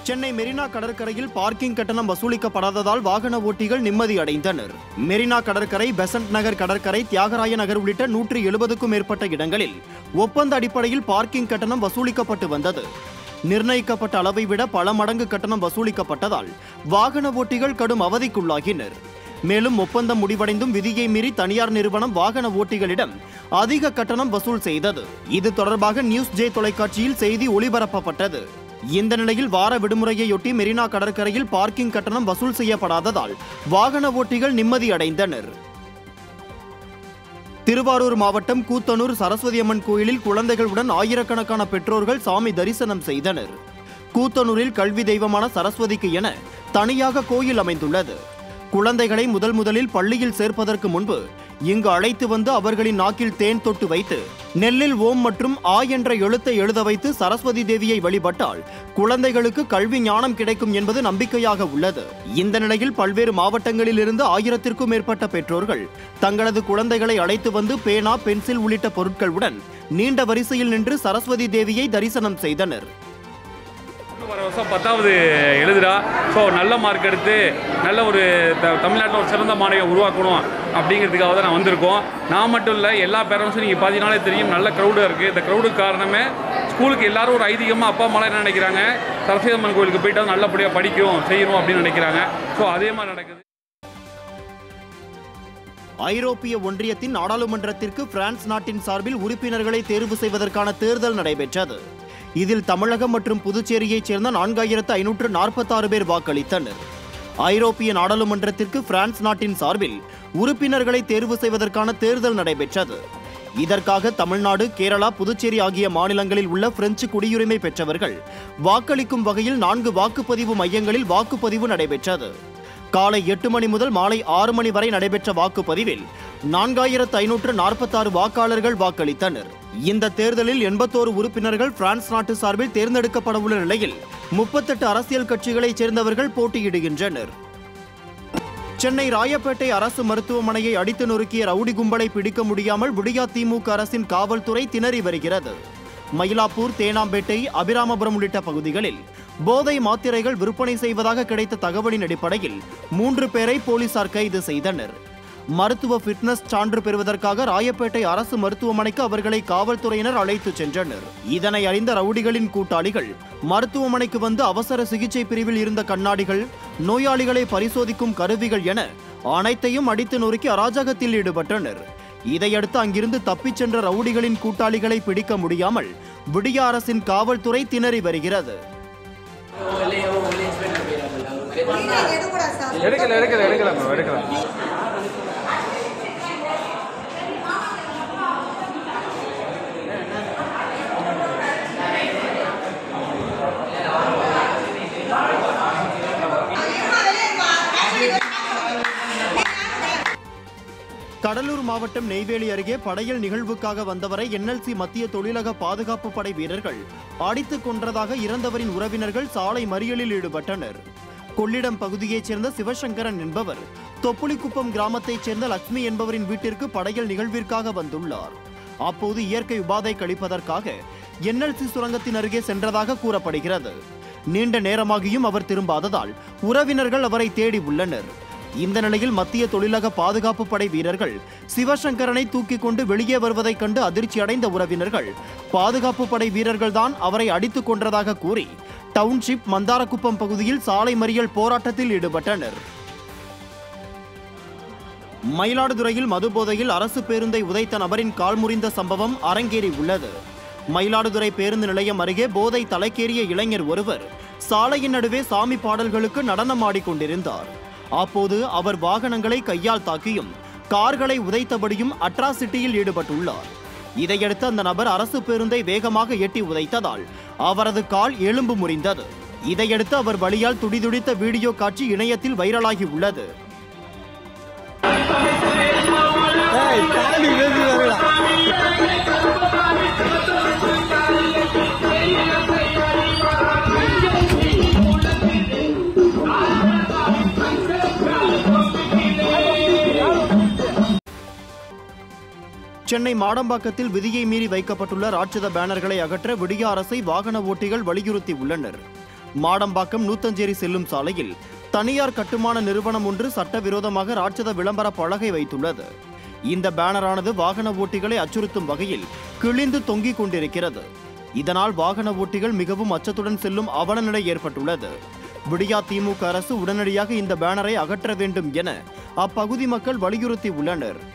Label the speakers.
Speaker 1: சென்னை மெரினா கடற்கரையில் பார்க்கிங் கட்டணம் வசூலிக்கப்படாததால் வாகன ஓட்டிகள் நிம்மதி அடைந்தனர் மெரினா கடற்கரை பெசன்ட் நகர் கடற்கரை தியாகராய நகர் உள்ளிட்ட நூற்றி எழுபதுக்கும் மேற்பட்ட இடங்களில் ஒப்பந்த அடிப்படையில் பார்க்கிங் கட்டணம் வசூலிக்கப்பட்டு வந்தது நிர்ணயிக்கப்பட்ட அளவை விட பல மடங்கு கட்டணம் வசூலிக்கப்பட்டதால் வாகன ஓட்டிகள் கடும் அவதிக்குள்ளாகினர் மேலும் ஒப்பந்தம் முடிவடைந்தும் விதியை மீறி தனியார் நிறுவனம் வாகன ஓட்டிகளிடம் அதிக கட்டணம் வசூல் செய்தது இது தொடர்பாக நியூஸ் ஜே தொலைக்காட்சியில் செய்தி ஒளிபரப்பப்பட்டது இந்த நிலையில் வார விடுமுறையொட்டி மெரினா கடற்கரையில் பார்க்கிங் கட்டணம் வசூல் செய்யப்படாததால் வாகன ஓட்டிகள் நிம்மதி அடைந்தனர் திருவாரூர் மாவட்டம் கூத்தனூர் சரஸ்வதி அம்மன் கோயிலில் குழந்தைகளுடன் ஆயிரக்கணக்கான பெற்றோர்கள் சாமி தரிசனம் செய்தனர் கூத்தனூரில் கல்வி தெய்வமான சரஸ்வதிக்கு என தனியாக கோயில் அமைந்துள்ளது குழந்தைகளை முதல் முதலில் பள்ளியில் சேர்ப்பதற்கு முன்பு இங்கு அழைத்து வந்து அவர்களின் நாக்கில் தேன் தொட்டு வைத்து நெல்லில் ஓம் மற்றும் ஆ என்ற எழுத்தை எழுத வைத்து சரஸ்வதி தேவியை வழிபட்டால் குழந்தைகளுக்கு கல்வி ஞானம் கிடைக்கும் என்பது நம்பிக்கையாக உள்ளது இந்த நிலையில் பல்வேறு மாவட்டங்களில் இருந்து ஆயிரத்திற்கும் மேற்பட்ட பெற்றோர்கள் தங்களது குழந்தைகளை அழைத்து வந்து பேனா பென்சில் உள்ளிட்ட பொருட்களுடன் நீண்ட வரிசையில் நின்று சரஸ்வதி தேவியை தரிசனம் செய்தனர்
Speaker 2: வர வருஷம் பத்தாவது எழுதுறா ஸோ நல்ல மார்க் எடுத்து நல்ல ஒரு த தமிழ்நாட்டில் ஒரு சிறந்த மாணவியை உருவாக்கணும் அப்படிங்கிறதுக்காக தான் நான் வந்திருக்கோம் நான் மட்டும் இல்லை எல்லா பேரண்ட்ஸும் நீங்கள் பார்த்தீங்கனாலே தெரியும் நல்ல க்ரௌடாக இருக்குது இந்த க்ரௌடுக்கு காரணமே ஸ்கூலுக்கு எல்லாரும் ஒரு ஐதீகமாக அப்பா அம்மாலாம் என்ன நினைக்கிறாங்க சரஸ்வதி அம்மன் கோயிலுக்கு போயிட்டு நல்லபடியாக படிக்கும் செய்யணும் அப்படின்னு நினைக்கிறாங்க ஸோ அதே மாதிரி நடக்குது
Speaker 1: ஐரோப்பிய ஒன்றியத்தின் நாடாளுமன்றத்திற்கு பிரான்ஸ் நாட்டின் சார்பில் உறுப்பினர்களை தேர்வு செய்வதற்கான தேர்தல் நடைபெற்றது இதில் தமிழகம் மற்றும் புதுச்சேரியைச் சேர்ந்த நான்காயிரத்து ஐநூற்று நாற்பத்தாறு பேர் வாக்களித்தனர் ஐரோப்பிய நாடாளுமன்றத்திற்கு பிரான்ஸ் நாட்டின் சார்பில் உறுப்பினர்களை தேர்வு செய்வதற்கான தேர்தல் நடைபெற்றது இதற்காக தமிழ்நாடு கேரளா புதுச்சேரி ஆகிய மாநிலங்களில் உள்ள பிரெஞ்சு குடியுரிமை பெற்றவர்கள் வாக்களிக்கும் வகையில் நான்கு வாக்குப்பதிவு மையங்களில் வாக்குப்பதிவு நடைபெற்றது காலை எட்டு மணி முதல் மாலை ஆறு மணி வரை நடைபெற்ற வாக்குப்பதிவில் நான்காயிரத்து ஐநூற்று நாற்பத்தாறு வாக்காளர்கள் வாக்களித்தனர் இந்த தேர்தலில் எண்பத்தோரு உறுப்பினர்கள் பிரான்ஸ் நாட்டு சார்பில் தேர்ந்தெடுக்கப்பட உள்ள நிலையில் முப்பத்தெட்டு அரசியல் கட்சிகளைச் சேர்ந்தவர்கள் போட்டியிடுகின்றனர் சென்னை ராயப்பேட்டை அரசு மருத்துவமனையை அடித்து நொறுக்கிய ரவுடி கும்பலை பிடிக்க முடியாமல் விடியா திமுக அரசின் காவல்துறை திணறி வருகிறது மயிலாப்பூர் தேனாம்பேட்டை அபிராமபுரம் உள்ளிட்ட பகுதிகளில் போதை மாத்திரைகள் விற்பனை செய்வதாக கிடைத்த தகவலின் அடிப்படையில் மூன்று பேரை போலீசார் கைது செய்தனர் மருத்துவ ஃபிட்னஸ் சான்று பெறுவதற்காக ராயப்பேட்டை அரசு மருத்துவமனைக்கு அவர்களை காவல்துறையினர் அழைத்துச் சென்றனர் இதனை அறிந்த ரவுடிகளின் கூட்டாளிகள் மருத்துவமனைக்கு வந்து அவசர சிகிச்சை பிரிவில் இருந்த கண்ணாடிகள் நோயாளிகளை பரிசோதிக்கும் கருவிகள் என அனைத்தையும் அடித்து நொறுக்கி அராஜகத்தில் ஈடுபட்டனர் இதையடுத்து அங்கிருந்து தப்பிச் சென்ற ரவுடிகளின் கூட்டாளிகளை பிடிக்க முடியாமல் விடிய அரசின் காவல்துறை திணறி வருகிறது
Speaker 2: எடுக்கல எடுக்கல எடுக்கல எடுக்கல
Speaker 1: கடலூர் மாவட்டம் நெய்வேலி அருகே படையல் நிகழ்வுக்காக வந்தவரை என்எல்சி மத்திய தொழிலக பாதுகாப்பு படை வீரர்கள் அடித்துக் கொன்றதாக இறந்தவரின் உறவினர்கள் சாலை மறியலில் ஈடுபட்டனர் கொள்ளிடம் பகுதியைச் சேர்ந்த சிவசங்கரன் என்பவர் தொப்புளிக்குப்பம் கிராமத்தைச் சேர்ந்த லட்சுமி என்பவரின் வீட்டிற்கு படையல் நிகழ்விற்காக வந்துள்ளார் அப்போது இயற்கை உபாதை கழிப்பதற்காக என்எல்சி சுரங்கத்தின் அருகே சென்றதாக கூறப்படுகிறது நீண்ட நேரமாகியும் அவர் திரும்பாததால் உறவினர்கள் அவரை தேடி உள்ளனர் இந்த நிலையில் மத்திய தொழிலக பாதுகாப்பு படை வீரர்கள் சிவசங்கரனை தூக்கிக் கொண்டு வெளியே வருவதைக் கண்டு அதிர்ச்சி அடைந்த உறவினர்கள் பாதுகாப்பு படை வீரர்கள்தான் அவரை அடித்துக் கொன்றதாக கூறி டவுன்ஷிப் மந்தாரக்குப்பம் பகுதியில் சாலை மறியல் போராட்டத்தில் ஈடுபட்டனர் மயிலாடுதுறையில் மதுபோதையில் அரசு பேருந்தை உதைத்த நபரின் கால் முறிந்த சம்பவம் அரங்கேறி உள்ளது மயிலாடுதுறை பேருந்து நிலையம் அருகே போதை தலைக்கேறிய இளைஞர் ஒருவர் சாலையின் நடுவே சாமி பாடல்களுக்கு நடனம் ஆடிக்கொண்டிருந்தார் அப்போது அவர் வாகனங்களை கையால் தாக்கியும் கார்களை உதைத்தபடியும் அட்ராசிட்டியில் ஈடுபட்டுள்ளார் இதையடுத்து அந்த நபர் அரசு பேருந்தை வேகமாக எட்டி உதைத்ததால் அவரது கால் எலும்பு முறிந்தது இதையடுத்து அவர் வழியால் துடிதுடித்த வீடியோ காட்சி இணையத்தில் வைரலாகி உள்ளது சென்னை மாடம்பாக்கத்தில் விதியை மீறி வைக்கப்பட்டுள்ள ராட்சத பேனர்களை அகற்ற விடிய அரசை வாகன ஓட்டிகள் வலியுறுத்தி உள்ளனர் மாடம்பாக்கம் நூத்தஞ்சேரி செல்லும் சாலையில் தனியார் கட்டுமான நிறுவனம் ஒன்று சட்டவிரோதமாக ராட்சத விளம்பர பலகை வைத்துள்ளது இந்த பேனரானது வாகன ஓட்டிகளை அச்சுறுத்தும் வகையில் கிழிந்து தொங்கிக் கொண்டிருக்கிறது இதனால் வாகன ஓட்டிகள் மிகவும் அச்சத்துடன் செல்லும் அவலநிலை ஏற்பட்டுள்ளது விடியா திமுக அரசு உடனடியாக இந்த பேனரை அகற்ற வேண்டும் என அப்பகுதி மக்கள் வலியுறுத்தி உள்ளனர்